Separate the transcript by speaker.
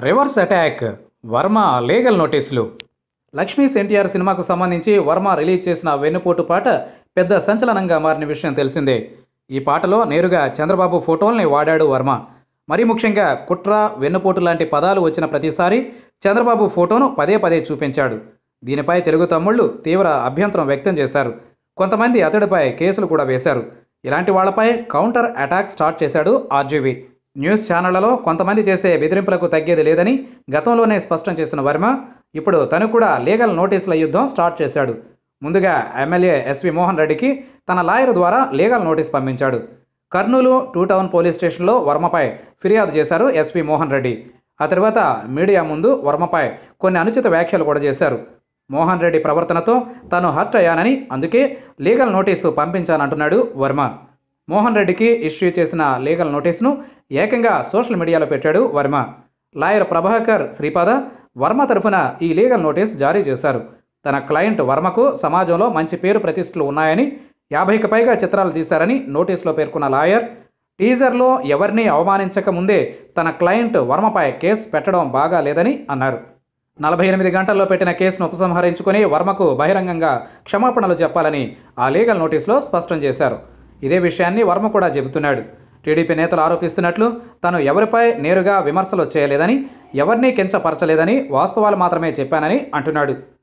Speaker 1: reverse attack Varma legal నోటీసులు లక్ష్మీస్ ఎన్టీఆర్ సినిమాకు సంబంధించి వర్మ రిలీజ్ చేసిన వెన్నుపోటు పాట పెద్ద సంచలనంగా మారిన విషయం తెలిసిందే ఈ పాటలో నేరుగా చంద్రబాబు ఫోటోల్ని వాడాడు వర్మ మరీ ముఖ్యంగా కుట్ర వెన్నుపోటు లాంటి పదాలు వచ్చిన ప్రతిసారి చంద్రబాబు ఫోటోను పదే పదే చూపించాడు దీనిపై తెలుగు తమ్ముళ్ళు తీవ్ర అభ్యంతరం వ్యక్తం చేశారు కొంతమంది అతడిపై కేసులు కూడా వేశారు ఇలాంటి వాళ్లపై కౌంటర్ అటాక్ స్టార్ట్ చేశాడు ఆర్జీవీ న్యూస్ ఛానళ్లలో కొంతమంది చేసే బెదిరింపులకు తగ్గేది లేదని గతంలోనే స్పష్టం చేసిన వర్మ ఇప్పుడు తను కూడా లీగల్ నోటీసుల యుద్ధం స్టార్ట్ చేశాడు ముందుగా ఎమ్మెల్యే ఎస్వి మోహన్ రెడ్డికి తన లాయర్ ద్వారా లీగల్ నోటీస్ పంపించాడు కర్నూలు టూ టౌన్ పోలీస్ స్టేషన్లో వర్మపై ఫిర్యాదు చేశారు ఎస్వి మోహన్ రెడ్డి ఆ తర్వాత మీడియా ముందు వర్మపై కొన్ని అనుచిత వ్యాఖ్యలు కూడా చేశారు మోహన్ రెడ్డి ప్రవర్తనతో తాను హర్ట్ అయ్యానని అందుకే లీగల్ నోటీసు పంపించానంటున్నాడు వర్మ మోహన్ రెడ్డికి ఇష్యూ చేసిన లీగల్ నోటీసును ఏకంగా సోషల్ మీడియాలో పెట్టాడు వర్మ లాయర్ ప్రభాకర్ శ్రీపాద వర్మ తరఫున ఈ లీగల్ నోటీస్ జారీ చేశారు తన క్లయింట్ వర్మకు సమాజంలో మంచి పేరు ప్రతిష్టలు ఉన్నాయని యాభైకి పైగా చిత్రాలు తీశారని నోటీసులో పేర్కొన్న లాయర్ టీజర్లో ఎవరిని అవమానించక ముందే తన క్లయింట్ వర్మపై కేసు పెట్టడం బాగా లేదని అన్నారు నలభై ఎనిమిది గంటల్లో పెట్టిన కేసును ఉపసంహరించుకొని వర్మకు బహిరంగంగా క్షమాపణలు చెప్పాలని ఆ లీగల్ నోటీసులో స్పష్టం చేశారు ఇదే విషయాన్ని వర్మ కూడా చెబుతున్నాడు టీడీపీ నేతలు ఆరోపిస్తున్నట్లు తాను ఎవరిపై నేరుగా విమర్శలు చేయలేదని ఎవరినీ కించపరచలేదని వాస్తవాలు మాత్రమే చెప్పానని అంటున్నాడు